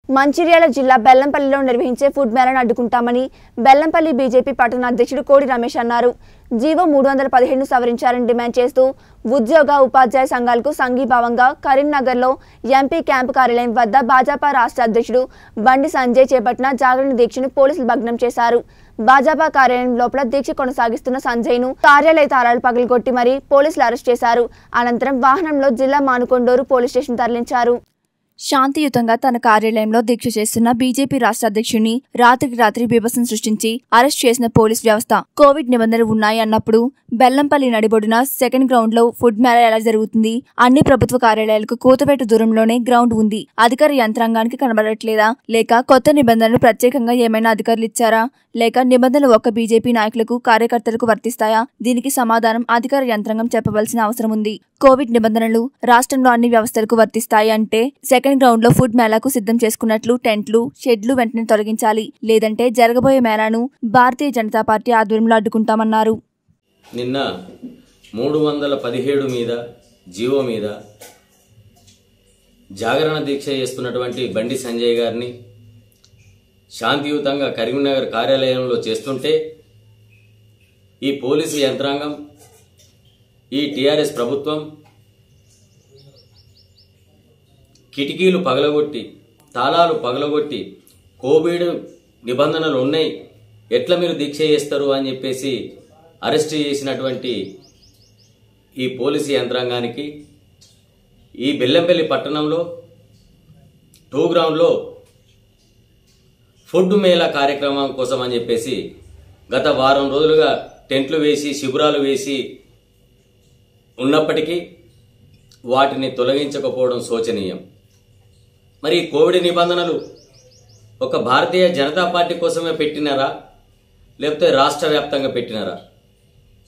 మంచిర్యాల జిల్లా బెల్లంపల్లిలో నిర్వహించే ఫుడ్ మేళను అడ్డుకుంటామని బెల్లంపల్లి బీజేపీ పట్టణ అధ్యక్షుడు కోడి రమేష్ అన్నారు జీవో మూడు వందల పదిహేను సవరించాలని డిమాండ్ చేస్తూ ఉద్యోగ ఉపాధ్యాయ సంఘాలకు సంఘీభావంగా కరీంనగర్లో ఎంపీ క్యాంపు కార్యాలయం వద్ద భాజపా రాష్ట్ర అధ్యక్షుడు బండి సంజయ్ చేపట్టిన జాగరణ దీక్షను పోలీసులు భగ్నం చేశారు భాజపా కార్యాలయం లోపల దీక్ష కొనసాగిస్తున్న సంజయ్ను కార్యాలయ తాళాలు పగలగొట్టి మరీ పోలీసులు అరెస్ట్ చేశారు అనంతరం వాహనంలో జిల్లా మానుకొండూరు పోలీస్ స్టేషన్ తరలించారు శాంతియుతంగా తన కార్యాలయంలో దీక్ష చేస్తున్న బీజేపీ రాష్ట్ర అధ్యక్షుడిని రాత్రికి రాత్రి బీభత్సం సృష్టించి అరెస్ట్ చేసిన పోలీస్ వ్యవస్థ కోవిడ్ నిబంధనలు ఉన్నాయి అన్నప్పుడు బెల్లంపల్లి నడిబొడిన సెకండ్ గ్రౌండ్ లో ఫుడ్ మేళా ఎలా జరుగుతుంది అన్ని ప్రభుత్వ కార్యాలయాలకు కూతవేటు దూరంలోనే గ్రౌండ్ ఉంది అధికార యంత్రాంగానికి కనబడట్లేదా లేక కొత్త నిబంధనలు ప్రత్యేకంగా ఏమైనా అధికారులు ఇచ్చారా లేక నిబంధనలు ఒక్క బీజేపీ నాయకులకు కార్యకర్తలకు వర్తిస్తాయా దీనికి సమాధానం అధికార యంత్రాంగం చెప్పవలసిన అవసరం ఉంది కోవిడ్ నిబంధనలు రాష్ట్రంలో అన్ని వ్యవస్థలకు వర్తిస్తాయి అంటే సెకండ్ గ్రౌండ్ లో ఫుడ్ మేళాకు సిద్ధం చేసుకున్నట్లు టెంట్లు షెడ్లు వెంటనే తొలగించాలి లేదంటే జరగబోయే మేళాను భారతీయ జనతా పార్టీ ఆధ్వర్యంలో అడ్డుకుంటామన్నారు నిన్న మూడు వందల పదిహేడు మీద జీవో మీద జాగరణ దీక్ష చేస్తున్నటువంటి బండి సంజయ్ గారిని శాంతియుతంగా కరీంనగర్ కార్యాలయంలో చేస్తుంటే ఈ పోలీసు యంత్రాంగం ఈ టీఆర్ఎస్ ప్రభుత్వం కిటికీలు పగలగొట్టి తాళాలు పగలగొట్టి కోవిడ్ నిబంధనలు ఉన్నాయి ఎట్లా మీరు దీక్ష చేస్తారు అని చెప్పేసి అరెస్ట్ చేసినటువంటి ఈ పోలీసు యంత్రాంగానికి ఈ బెల్లంపల్లి పట్టణంలో టూ గ్రౌండ్లో ఫుడ్ మేళా కార్యక్రమం కోసం అని చెప్పేసి గత వారం రోజులుగా టెంట్లు వేసి శిబిరాలు వేసి ఉన్నప్పటికీ వాటిని తొలగించకపోవడం శోచనీయం మరి ఈ కోవిడ్ నిబంధనలు ఒక భారతీయ జనతా పార్టీ కోసమే పెట్టినారా లేకపోతే రాష్ట్ర వ్యాప్తంగా పెట్టినారా